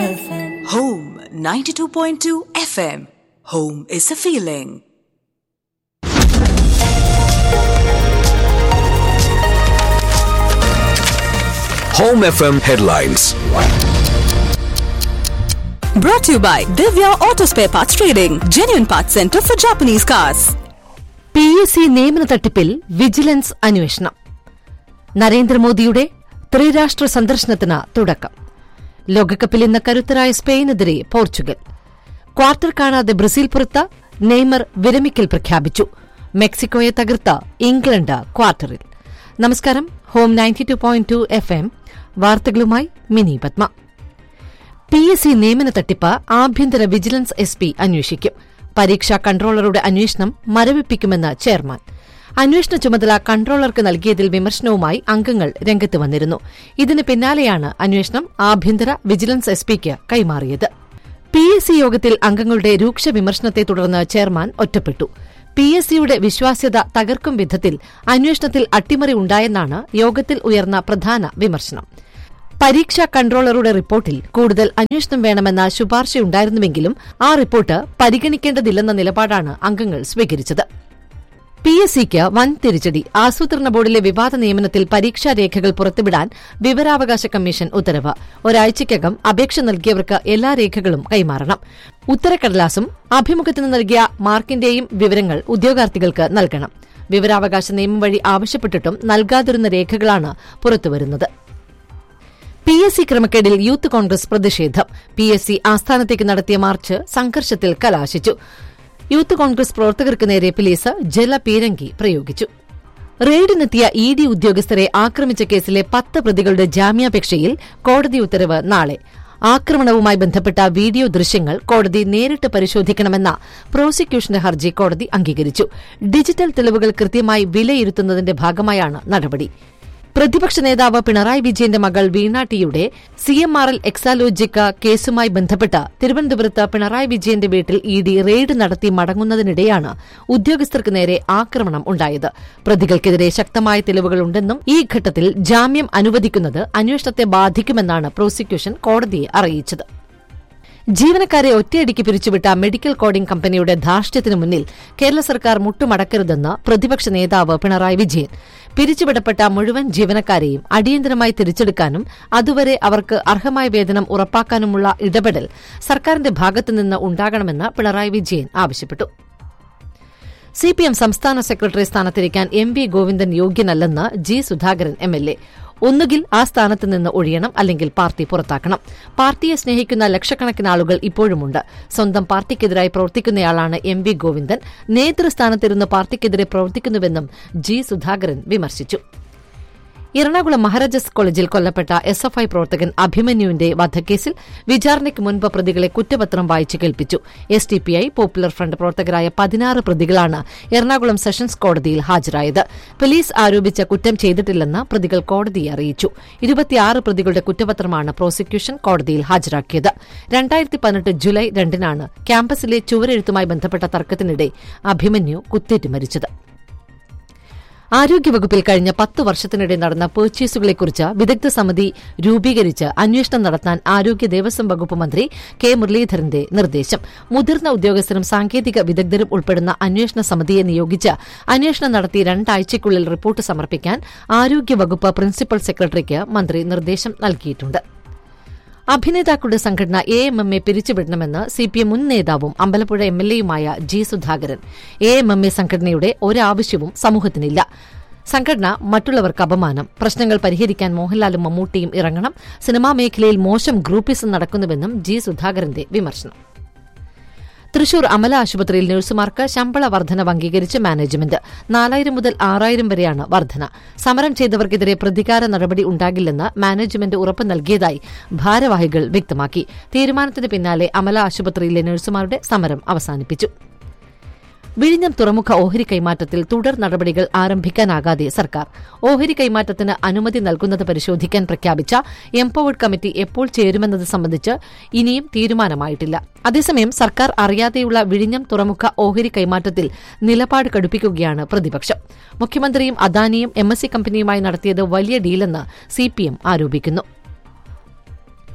FM. Home 92.2 FM. Home is a feeling. Home FM headlines. Brought to you by Divya Auto Spare Parts Trading, genuine parts center for Japanese cars. P S C നിയമന തട്ടിപ്പിൽ vigilance അന്വേഷണം നരേന്ദ്രമോദിയുടെ ത്രിരാഷ്ട്ര സന്ദർശനത്തിന് തുടക്കം ലോകകപ്പിൽ ഇന്ന് കരുത്തരായ സ്പെയിനെതിരെ പോർച്ചുഗൽ ക്വാർട്ടർ കാണാതെ ബ്രസീൽ പുറത്ത് നെയ്മർ വിരമിക്കൽ പ്രഖ്യാപിച്ചു മെക്സിക്കോയെ തകർത്ത ഇംഗ്ലണ്ട് ക്വാർട്ടറിൽ നമസ്കാരം home ninety two point two F M വാർത്തകളുമായി Mini Padma P S C നിയമന തട്ടിപ്പ് ആഭ്യന്തര വിജിലൻസ് എസ് പി അന്വേഷിക്കും പരീക്ഷാ കൺട്രോളറുടെ അന്വേഷണം മരവിപ്പിക്കുമെന്ന് ചെയർമാൻ അന്വേഷണ ചുമതല കൺട്രോളർക്ക് നൽകിയതിൽ വിമർശനവുമായി അംഗങ്ങൾ രംഗത്ത് വന്നിരുന്നു ഇതിന് പിന്നാലെയാണ് അന്വേഷണം ആഭ്യന്തര വിജിലൻസ് എസ് പിക്ക് കൈമാറിയത് പി എസ് സി യോഗത്തിൽ അംഗങ്ങളുടെ രൂക്ഷ വിമർശനത്തെ തുടർന്ന് ചെയർമാൻ ഒറ്റപ്പെട്ടു പി എസ് സിയുടെ വിശ്വാസ്യത തകർക്കും വിധത്തിൽ അന്വേഷണത്തിൽ അട്ടിമറി ഉണ്ടായെന്നാണ് യോഗത്തിൽ ഉയർന്ന പ്രധാന വിമർശനം പരീക്ഷാ കൺട്രോളറുടെ റിപ്പോർട്ടിൽ കൂടുതൽ അന്വേഷണം വേണമെന്ന ശുപാർശയുണ്ടായിരുന്നുവെങ്കിലും ആ റിപ്പോർട്ട് പരിഗണിക്കേണ്ടതില്ലെന്ന നിലപാടാണ് അംഗങ്ങൾ സ്വീകരിച്ചത് പി എസ് സിക്ക് വൻ തിരിച്ചടി ആസൂത്രണ ബോർഡിലെ വിവാദ നിയമനത്തിൽ പരീക്ഷാ രേഖകൾ പുറത്തുവിടാൻ വിവരാവകാശ കമ്മീഷൻ ഉത്തരവ് ഒരാഴ്ചയ്ക്കകം അപേക്ഷ നൽകിയവർക്ക് എല്ലാ രേഖകളും കൈമാറണം ഉത്തരക്കടലാസും അഭിമുഖത്തിന് നൽകിയ മാർക്കിന്റെയും വിവരങ്ങൾ ഉദ്യോഗാർത്ഥികൾക്ക് നൽകണം വിവരാവകാശ നിയമം വഴി ആവശ്യപ്പെട്ടിട്ടും നൽകാതിരുന്ന രേഖകളാണ് പുറത്തുവരുന്നത് പി എസ് സി ക്രമക്കേടിൽ യൂത്ത് കോൺഗ്രസ് പ്രതിഷേധം പി എസ് സി ആസ്ഥാനത്തേക്ക് നടത്തിയ മാർച്ച് സംഘർഷത്തിൽ കലാശിച്ചു യൂത്ത് കോൺഗ്രസ് പ്രവർത്തകർക്ക് നേരെ പോലീസ് ജലപീരങ്കി പ്രയോഗിച്ചു റെയ്ഡിനെത്തിയ ഇ ഡി ഉദ്യോഗസ്ഥരെ ആക്രമിച്ച കേസിലെ പത്ത് പ്രതികളുടെ ജാമ്യാപേക്ഷയിൽ കോടതി ഉത്തരവ് നാളെ ആക്രമണവുമായി ബന്ധപ്പെട്ട വീഡിയോ ദൃശ്യങ്ങൾ കോടതി നേരിട്ട് പരിശോധിക്കണമെന്ന പ്രോസിക്യൂഷന്റെ ഹർജി കോടതി അംഗീകരിച്ചു ഡിജിറ്റൽ തെളിവുകൾ കൃത്യമായി വിലയിരുത്തുന്നതിന്റെ ഭാഗമായാണ് നടപടി പ്രതിപക്ഷ നേതാവ് പിണറായി വിജയന്റെ മകൾ വീണ ടിയുടെ സി എം ആർ എൽ എക്സാലോജിക്ക കേസുമായി ബന്ധപ്പെട്ട് തിരുവനന്തപുരത്ത് പിണറായി വിജയന്റെ വീട്ടിൽ ഇ ഡി റെയ്ഡ് നടത്തി മടങ്ങുന്നതിനിടെയാണ് ഉദ്യോഗസ്ഥർക്ക് നേരെ ആക്രമണം ഉണ്ടായത് പ്രതികൾക്കെതിരെ ശക്തമായ തെളിവുകളുണ്ടെന്നും ഈ ഘട്ടത്തിൽ ജാമ്യം അനുവദിക്കുന്നത് അന്വേഷണത്തെ ബാധിക്കുമെന്നാണ് പ്രോസിക്യൂഷൻ കോടതിയെ അറിയിച്ചത് ജീവനക്കാരെ ഒറ്റയടിക്ക് പിരിച്ചുവിട്ട മെഡിക്കൽ കോഡിംഗ് കമ്പനിയുടെ ധാർഷ്ട്യത്തിനു മുന്നിൽ കേരള സർക്കാർ മുട്ടുമടക്കരുതെന്ന് പ്രതിപക്ഷ നേതാവ് പിണറായി വിജയൻ പിരിച്ചുവിടപ്പെട്ട മുഴുവൻ ജീവനക്കാരെയും അടിയന്തരമായി തിരിച്ചെടുക്കാനും അതുവരെ അവർക്ക് അർഹമായ വേതനം ഉറപ്പാക്കാനുമുള്ള ഇടപെടൽ സർക്കാരിന്റെ ഭാഗത്തുനിന്ന് ഉണ്ടാകണമെന്ന് പിണറായി വിജയൻ ആവശ്യപ്പെട്ടു സിപിഎം സംസ്ഥാന സെക്രട്ടറി സ്ഥാനത്തിരിക്കാൻ എം വി ഗോവിന്ദൻ യോഗ്യനല്ലെന്ന് G Sudhakaran M L A ഒന്നുകിൽ ആ സ്ഥാനത്ത് നിന്ന് ഒഴിയണം അല്ലെങ്കിൽ പാർട്ടി പുറത്താക്കണം പാർട്ടിയെ സ്നേഹിക്കുന്ന ലക്ഷക്കണക്കിന് ആളുകൾ ഇപ്പോഴുമുണ്ട് സ്വന്തം പാർട്ടിക്കെതിരായി പ്രവർത്തിക്കുന്നയാളാണ് എം വി ഗോവിന്ദൻ നേതൃസ്ഥാനത്തിരുന്ന് പാർട്ടിക്കെതിരെ പ്രവർത്തിക്കുന്നുവെന്നും ജി സുധാകരൻ വിമർശിച്ചു എറണാകുളം മഹാരാജാസ് കോളേജിൽ കൊല്ലപ്പെട്ട എസ് എഫ് ഐ പ്രവർത്തകൻ അഭിമന്യുവിന്റെ വധക്കേസിൽ വിചാരണയ്ക്ക് മുൻപ് പ്രതികളെ കുറ്റപത്രം വായിച്ചു കേൾപ്പിച്ചു S T P I popular front പ്രവർത്തകരായ പതിനാറ് പ്രതികളാണ് എറണാകുളം സെഷൻസ് കോടതിയിൽ ഹാജരായത് പോലീസ് ആരോപിച്ച കുറ്റം ചെയ്തിട്ടില്ലെന്ന് പ്രതികൾ കോടതിയെ അറിയിച്ചു ഇരുപത്തിയാറ് പ്രതികളുടെ കുറ്റപത്രമാണ് പ്രോസിക്യൂഷൻ കോടതിയിൽ ഹാജരാക്കിയത് രണ്ടായിരത്തി പതിനെട്ട് ജൂലൈ രണ്ടിനാണ് ക്യാമ്പസിലെ ചുവരെഴുത്തുമായി ബന്ധപ്പെട്ട തർക്കത്തിനിടെ അഭിമന്യു കുത്തേറ്റ് മരിച്ചത് ആരോഗ്യവകുപ്പിൽ കഴിഞ്ഞ പത്ത് വർഷത്തിനിടെ നടന്ന പർച്ചേസുകളെക്കുറിച്ച് വിദഗ്ധ സമിതി രൂപീകരിച്ച് അന്വേഷണം നടത്താൻ ആരോഗ്യ ദേവസ്വം വകുപ്പ് മന്ത്രി കെ മുരളീധരന്റെ നിർദ്ദേശം മുതിർന്ന ഉദ്യോഗസ്ഥരും സാങ്കേതിക വിദഗ്ധരും ഉൾപ്പെടുന്ന അന്വേഷണ സമിതിയെ നിയോഗിച്ച് അന്വേഷണം നടത്തി രണ്ടാഴ്ചയ്ക്കുള്ളിൽ റിപ്പോർട്ട് സമർപ്പിക്കാൻ ആരോഗ്യവകുപ്പ് പ്രിൻസിപ്പൽ സെക്രട്ടറിക്ക് മന്ത്രി നിർദ്ദേശം നൽകിയിട്ടുണ്ട് അഭിനേതാക്കളുടെ സംഘടന എ എം എം എ പിരിച്ചുവിടണമെന്ന് സി പി എം മുൻ നേതാവും അമ്പലപ്പുഴ എം എൽ എയുമായ G Sudhakaran A M M A സംഘടനയുടെ ഒരാവശ്യവും സമൂഹത്തിനില്ല സംഘടന മറ്റുള്ളവർക്ക് അപമാനം പ്രശ്നങ്ങൾ പരിഹരിക്കാൻ മോഹൻലാലും മമ്മൂട്ടിയും ഇറങ്ങണം സിനിമാ മേഖലയിൽ മോശം ഗ്രൂപ്പിസം നടക്കുന്നുവെന്നും ജി സുധാകരന്റെ വിമർശനം തൃശൂർ അമല ആശുപത്രിയിൽ നഴ്സുമാർക്ക് ശമ്പള വർധനവ് അംഗീകരിച്ച് മാനേജ്മെന്റ് നാലായിരം മുതൽ ആറായിരം വരെയാണ് വർധന സമരം ചെയ്തവർക്കെതിരെ പ്രതികാര നടപടി ഉണ്ടാകില്ലെന്ന് മാനേജ്മെന്റ് ഉറപ്പ് നൽകിയതായി ഭാരവാഹികൾ വ്യക്തമാക്കി തീരുമാനത്തിന് പിന്നാലെ അമല ആശുപത്രിയിലെ നഴ്സുമാരുടെ സമരം അവസാനിപ്പിച്ചു വിഴിഞ്ഞം തുറമുഖ ഓഹരി കൈമാറ്റത്തിൽ തുടർ നടപടികൾ ആരംഭിക്കാനാകാതെ സർക്കാർ ഓഹരി കൈമാറ്റത്തിന് അനുമതി നൽകുന്നത് പരിശോധിക്കാൻ പ്രഖ്യാപിച്ച എംപവേർഡ് കമ്മിറ്റി എപ്പോൾ ചേരുമെന്നത് സംബന്ധിച്ച് ഇനിയും തീരുമാനമായിട്ടില്ല അതേസമയം സർക്കാർ അറിയാതെയുള്ള വിഴിഞ്ഞം തുറമുഖ ഓഹരി കൈമാറ്റത്തിൽ നിലപാട് കടുപ്പിക്കുകയാണ് പ്രതിപക്ഷം മുഖ്യമന്ത്രിയും അദാനിയും എം എസ് സി കമ്പനിയുമായി നടത്തിയത് വലിയ ഡീലെന്ന് സിപിഎം ആരോപിക്കുന്നു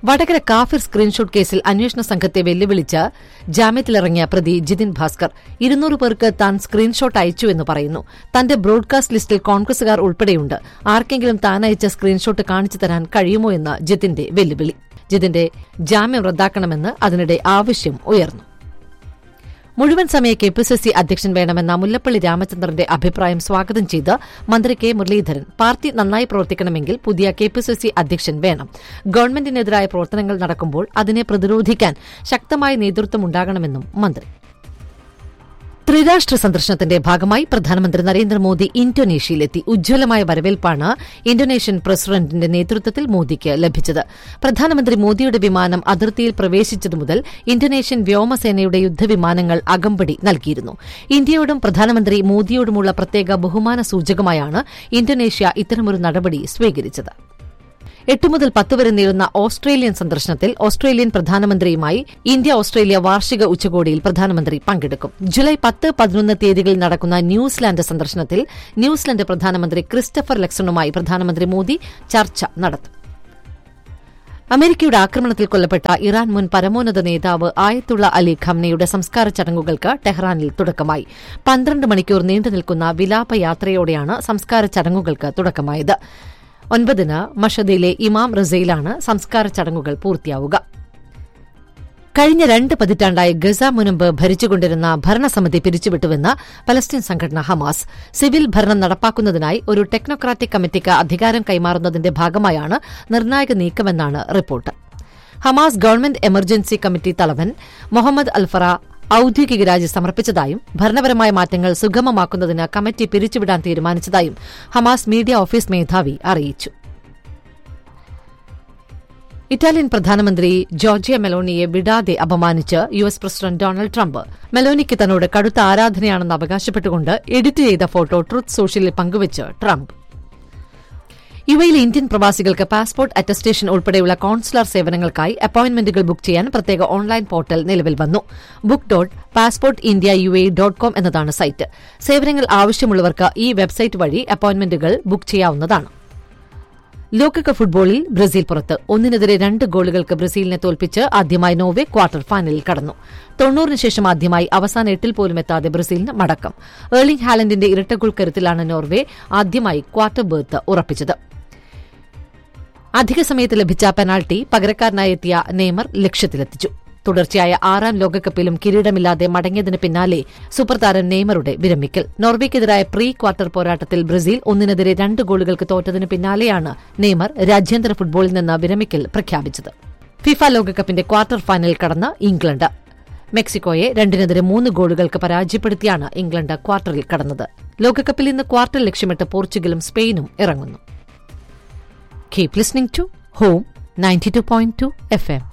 വടകര കാഫിർ സ്ക്രീൻഷോട്ട് കേസിൽ അന്വേഷണ സംഘത്തെ വെല്ലുവിളിച്ച് ജാമ്യത്തിലിറങ്ങിയ പ്രതി ജിതിൻ ഭാസ്കർ ഇരുന്നൂറ് പേർക്ക് താൻ സ്ക്രീൻഷോട്ട് അയച്ചുവെന്ന് പറയുന്നു തന്റെ ബ്രോഡ്കാസ്റ്റ് ലിസ്റ്റിൽ കോൺഗ്രസുകാർ ഉൾപ്പെടെയുണ്ട് ആർക്കെങ്കിലും താൻ അയച്ച സ്ക്രീൻഷോട്ട് കാണിച്ചു തരാൻ കഴിയുമോ എന്ന് ജിതിന്റെ വെല്ലുവിളി ജിതിന്റെ ജാമ്യം റദ്ദാക്കണമെന്ന് അതിനിടെ ആവശ്യം ഉയർന്നു മുഴുവൻ സമയ കെ പി സി സി അധ്യക്ഷൻ വേണമെന്ന മുല്ലപ്പള്ളി രാമചന്ദ്രന്റെ അഭിപ്രായം സ്വാഗതം ചെയ്ത് മന്ത്രി കെ മുരളീധരൻ പാർട്ടി നന്നായി പ്രവർത്തിക്കണമെങ്കിൽ പുതിയ കെ പി സി സി അധ്യക്ഷൻ വേണം ഗവൺമെന്റിനെതിരായ പ്രവർത്തനങ്ങൾ നടക്കുമ്പോൾ അതിനെ പ്രതിരോധിക്കാൻ ശക്തമായ നേതൃത്വം ഉണ്ടാകണമെന്നും മന്ത്രി ത്രിരാഷ്ട്ര സന്ദർശനത്തിന്റെ ഭാഗമായി പ്രധാനമന്ത്രി നരേന്ദ്രമോദി ഇന്തോനേഷ്യയിലെത്തി ഉജ്ജ്വലമായ വരവേൽപ്പാണ് ഇന്തോനേഷ്യൻ പ്രസിഡന്റിന്റെ നേതൃത്വത്തിൽ മോദിക്ക് ലഭിച്ചത് പ്രധാനമന്ത്രി മോദിയുടെ വിമാനം അതിർത്തിയിൽ പ്രവേശിച്ചതു മുതൽ ഇന്തോനേഷ്യൻ വ്യോമസേനയുടെ യുദ്ധവിമാനങ്ങൾ അകമ്പടി നൽകിയിരുന്നു ഇന്ത്യയോടും പ്രധാനമന്ത്രി മോദിയോടുമുള്ള പ്രത്യേക ബഹുമാന സൂചകമായാണ് ഇന്തോനേഷ്യ ഇത്തരമൊരു നടപടി സ്വീകരിച്ചത് എട്ട് മുതൽ പത്ത് വരെ നീളുന്ന ഓസ്ട്രേലിയൻ സന്ദർശനത്തിൽ ഓസ്ട്രേലിയൻ പ്രധാനമന്ത്രിയുമായി ഇന്ത്യ ഓസ്ട്രേലിയ വാർഷിക ഉച്ചകോടിയിൽ പ്രധാനമന്ത്രി പങ്കെടുക്കും ജൂലൈ പത്ത് പതിനൊന്ന് തീയതികളിൽ നടക്കുന്ന ന്യൂസിലാൻഡ് സന്ദർശനത്തിൽ ന്യൂസിലൻഡ് പ്രധാനമന്ത്രി ക്രിസ്റ്റഫർ ലക്സണുമായി പ്രധാനമന്ത്രി മോദി ചർച്ച നടത്തും അമേരിക്കയുടെ ആക്രമണത്തിൽ കൊല്ലപ്പെട്ട ഇറാൻ മുൻ പരമോന്നത നേതാവ് ആയത്തുള്ള അലി ഖംനയുടെ സംസ്കാര ചടങ്ങുകൾക്ക് ടെഹ്റാനിൽ തുടക്കമായി പന്ത്രണ്ട് മണിക്കൂർ നീണ്ടുനിൽക്കുന്ന വിലാപയാത്രയോടെയാണ് സംസ്കാര ചടങ്ങുകൾക്ക് തുടക്കമായത് ഒൻപതിന് മഷദിലെ ഇമാം റസയിലാണ് സംസ്കാര ചടങ്ങുകൾ പൂർത്തിയാവുക കഴിഞ്ഞ രണ്ട് പതിറ്റാണ്ടായി ഗസ മുനമ്പ് ഭരിച്ചുകൊണ്ടിരുന്ന ഭരണസമിതി പിരിച്ചുവിട്ടുവെന്ന് പലസ്തീൻ സംഘടന ഹമാസ് സിവിൽ ഭരണം നടപ്പാക്കുന്നതിനായി ഒരു ടെക്നോക്രാറ്റിക് കമ്മിറ്റിക്ക് അധികാരം കൈമാറുന്നതിന്റെ ഭാഗമായാണ് നിർണായക നീക്കമെന്നാണ് report Hamas government emergency committee തലവൻ മുഹമ്മദ് അൽഫറ ഔദ്യോഗിക രാജി സമർപ്പിച്ചതായും ഭരണപരമായ മാറ്റങ്ങൾ സുഗമമാക്കുന്നതിന് കമ്മിറ്റി പിരിച്ചുവിടാൻ തീരുമാനിച്ചതായും ഹമാസ് മീഡിയ ഓഫീസ് മേധാവി അറിയിച്ചു ഇറ്റാലിയൻ പ്രധാനമന്ത്രി ജോർജിയ മെലോണിയെ വിടാതെ അപമാനിച്ച് U S president Donald Trump മെലോണിക്ക് തന്നോട് കടുത്ത ആരാധനയാണെന്ന് അവകാശപ്പെട്ടുകൊണ്ട് എഡിറ്റ് ചെയ്ത ഫോട്ടോ ട്രുത്ത് സോഷ്യലിൽ പങ്കുവച്ച് ട്രംപ് യുഎയിലെ ഇന്ത്യൻ പ്രവാസികൾക്ക് പാസ്പോർട്ട് അറ്റസ്റ്റേഷൻ ഉൾപ്പെടെയുള്ള കോൺസുലർ സേവനങ്ങൾക്കായി അപ്പോയിന്റ്മെന്റുകൾ ബുക്ക് ചെയ്യാൻ പ്രത്യേക ഓൺലൈൻ പോർട്ടൽ നിലവിൽ വന്നു book dot passport India U A dot com എന്നതാണ് സൈറ്റ് സേവനങ്ങൾ ആവശ്യമുള്ളവർക്ക് ഈ വെബ്സൈറ്റ് വഴി അപ്പോയിന്റ്മെന്റുകൾ ബുക്ക് ചെയ്യാവുന്നതാണ് ലോകകപ്പ് ഫുട്ബോളിൽ ബ്രസീൽ പുറത്ത് ഒന്നിനെതിരെ രണ്ട് ഗോളുകൾക്ക് ബ്രസീലിനെ തോൽപ്പിച്ച് ആദ്യമായി നോർവെ ക്വാർട്ടർ ഫൈനലിൽ കടന്നു തൊണ്ണൂറിന് ശേഷം ആദ്യമായി അവസാന എട്ടിൽ പോലും എത്താതെ ബ്രസീലിന് മടക്കം ഏർലിംഗ് ഹാലൻഡിന്റെ ഇരട്ടഗോൾ കരുത്തിലാണ് നോർവെ ആദ്യമായി ക്വാർട്ടർ ബർത്ത് ഉറപ്പിച്ചത് അധിക സമയത്ത് ലഭിച്ച പെനാൽറ്റി പകരക്കാരനായി എത്തിയ നെയ്മർ ലക്ഷ്യത്തിലെത്തിച്ചു തുടർച്ചയായ ആറാം ലോകകപ്പിലും കിരീടമില്ലാതെ മടങ്ങിയതിന് പിന്നാലെ സൂപ്പർ താരം നെയ്മറുടെ വിരമിക്കൽ നോർവേക്കെതിരായ പ്രീ ക്വാർട്ടർ പോരാട്ടത്തിൽ ബ്രസീൽ ഒന്നിനെതിരെ രണ്ട് ഗോളുകൾക്ക് തോറ്റതിന് പിന്നാലെയാണ് നെയ്മർ രാജ്യാന്തര ഫുട്ബോളിൽ നിന്ന് വിരമിക്കൽ പ്രഖ്യാപിച്ചത് ഫിഫ ലോകകപ്പിന്റെ ക്വാർട്ടർ ഫൈനലിൽ കടന്ന് ഇംഗ്ലണ്ട് മെക്സിക്കോയെ രണ്ടിനെതിരെ മൂന്ന് ഗോളുകൾക്ക് പരാജയപ്പെടുത്തിയാണ് ഇംഗ്ലണ്ട് ക്വാർട്ടറിൽ കടന്നത് ലോകകപ്പിൽ ഇന്ന് ക്വാർട്ടർ ലക്ഷ്യമിട്ട് പോർച്ചുഗലും സ്പെയിനും ഇറങ്ങുന്നു keep listening to Home ninety two point two F M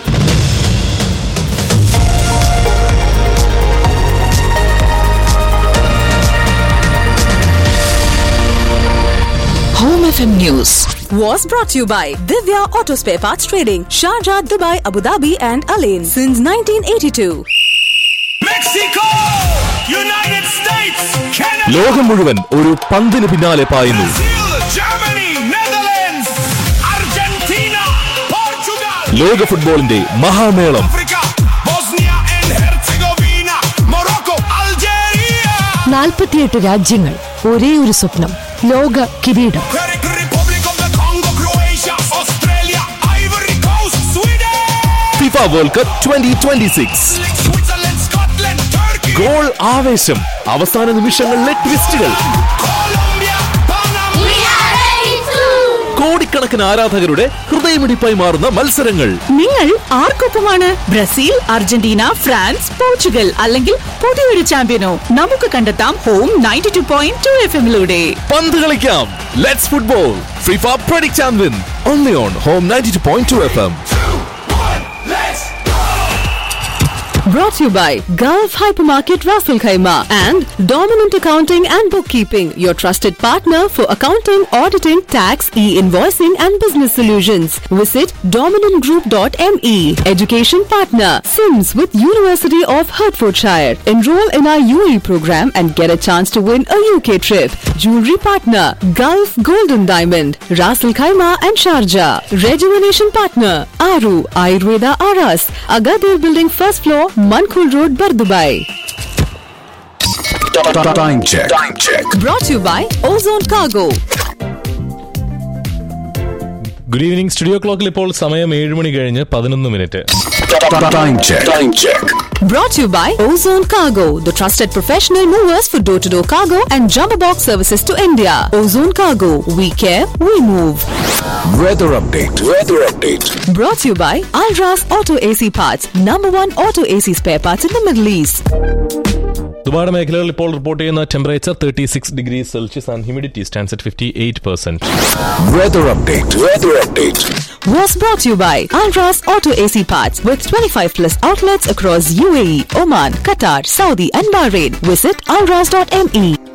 Home FM News was brought to you by Divya Auto Spare Parts Trading, Sharjah, Dubai, Abu Dhabi, and Alain since 1982. Mexico United States Canada ലോകം മുഴുവൻ ഒരു പന്തിന് പിന്നാലെ പായുന്നു Brazil Germany Netherlands Argentina Portugal ലോക ഫുട്ബോളിന്റെ മഹാമേളം Africa Bosnia and Herzegovina Morocco Algeria നാൽപ്പത്തിയെട്ട് രാജ്യങ്ങൾ ഒരേ ഒരു സ്വപ്നം ലോക കിരീടം Republic of the Congo Croatia Australia Ivory Coast Sweden FIFA World Cup twenty twenty six Switzerland Scotland Turkey goal ആവേശം അവസാന നിമിഷങ്ങളിലെ ട്വിസ്റ്റുകൾ കൊളംബിയ പനാമ കോടിക്കണക്കിന് ആരാധകരുടെ ഹൃദയമിടിപ്പായി മാറുന്ന മത്സരങ്ങൾ നിങ്ങൾ ആർക്കൊപ്പമാണ് ബ്രസീൽ അർജന്റീന ഫ്രാൻസ് പോർച്ചുഗൽ അല്ലെങ്കിൽ പുതിയൊരു ചാമ്പ്യനോ നമുക്ക് കണ്ടെത്താം Home ninety two point two F എമ്മിലൂടെ പന്ത് കളിക്കാം let's football FIFA predict and win only on Home ninety two point two F M Brought to you by Gulf Hypermarket Raffle Khaima and Dominant Accounting and Bookkeeping, your trusted partner for accounting, auditing, tax, e-invoicing and business solutions. Visit dominantgroup.me. Education partner, Sims with University of Hertfordshire. Enroll in our UAE program and get a chance to win a UK trip. Jewelry partner, Gulf Golden Diamond, Raffle Khaima and Sharjah. Rejuvenation partner, Aru Ayurveda Aras, Agadir Building first floor, Mankul Road, Bardubai. Time check. Time check. Brought to you by Ozone Cargo. Good evening studio ക്ലോക്കിൽ ഇപ്പോൾ സമയം ഏഴ് മണി കഴിഞ്ഞ് പതിനൊന്ന് minute Time check. Time check. Brought to you by Ozone Cargo, the trusted professional movers for door to door cargo and jumbo box services to India. Ozone Cargo, we care, we move. Weather update. Weather update. Brought to you by Alras Auto AC Parts, number one auto AC spare parts in the Middle East. ദുബായുടെ മേഖലകളിൽ ഇപ്പോൾ report ചെയ്യുന്ന temperature thirty six degree Celsius and humidity stands at fifty eight percent Weather update. Weather update. Was brought to you by Alras Auto AC Parts with 25 plus outlets across UAE, Oman, Qatar, Saudi, and Bahrain. Visit alras.me.